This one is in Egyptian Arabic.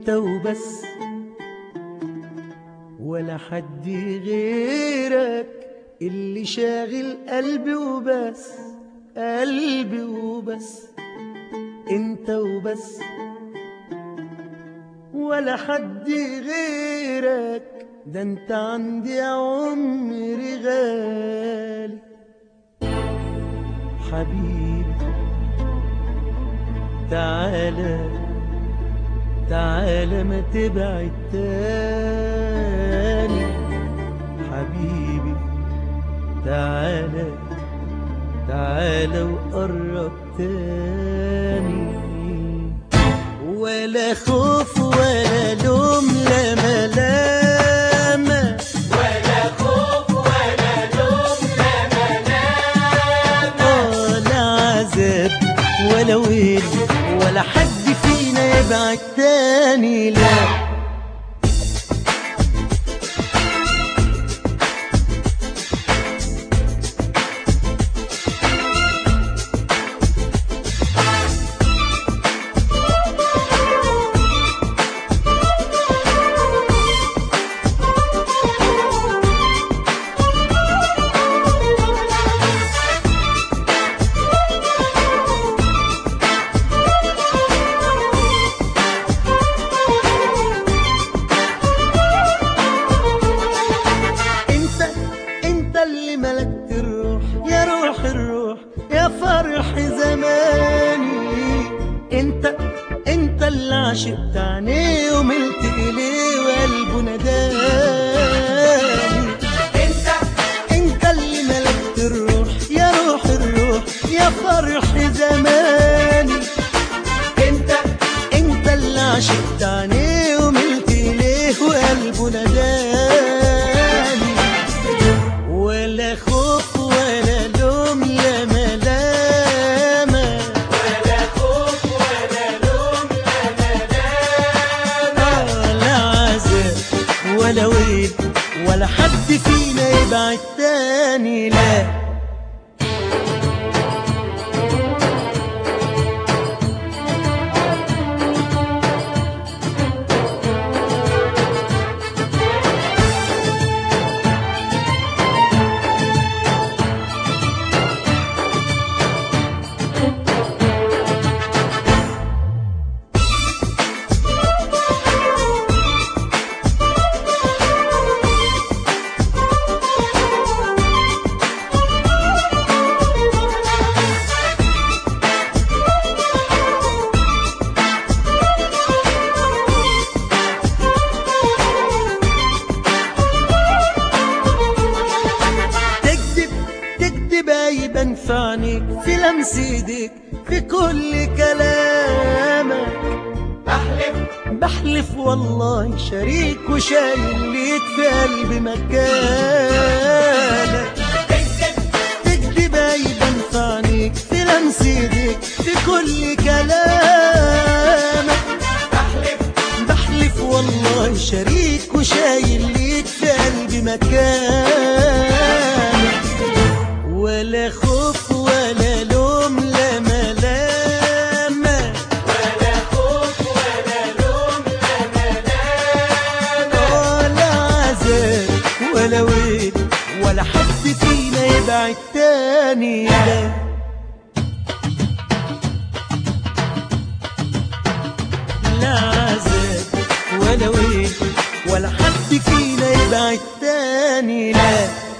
انت وبس ولا حد غيرك اللي شاغل قلبي وبس قلبي وبس انت وبس ولا حد غيرك ده انت عندي يا عمري غالي حبيبي تعالى تعالى ما تبعد تاني حبيبي تعالى تعالى وقرب تاني ولا خوف ولا لوم لا ملامة ولا خوف ولا لوم لا ملامة ولا عذاب ولا ويل ولا حد فينا يبعد تاني لا انت انت اللي ملكت الروح يا روح الروح يا فرح زماني انت انت اللي عشقت عينيه وملت اليه وقلبه نداني انت انت اللي ملكت الروح يا روح الروح يا فرح زماني انت انت اللي عشقت عينيه وملت اليه وقلبه نداني ولا خوف ولا لوم لا ملامة ولا خوف ولا لوم لا ملامة ولا عذاب ولا ويل ولا حد فينا يبعد تاني لا تكذب تكذب يبان في عينيك في لمس ايديك في كل كلامك احلف بحلف والله شريك وشايل ليك في قلبي مكانك تكذب تكذب يبان في عينيك في لمس ايديك في كل كلامك احلف بحلف والله شريك وشايل ليك في قلبي مكانك ولا خوف ولا لوم لا ملامة ولا خوف ولا لوم لا ملامة ولا عذاب ولا ويل ولا حد فينا يبعد تاني لا لا عذاب ولا ويل ولا حد فينا يبعد تاني لا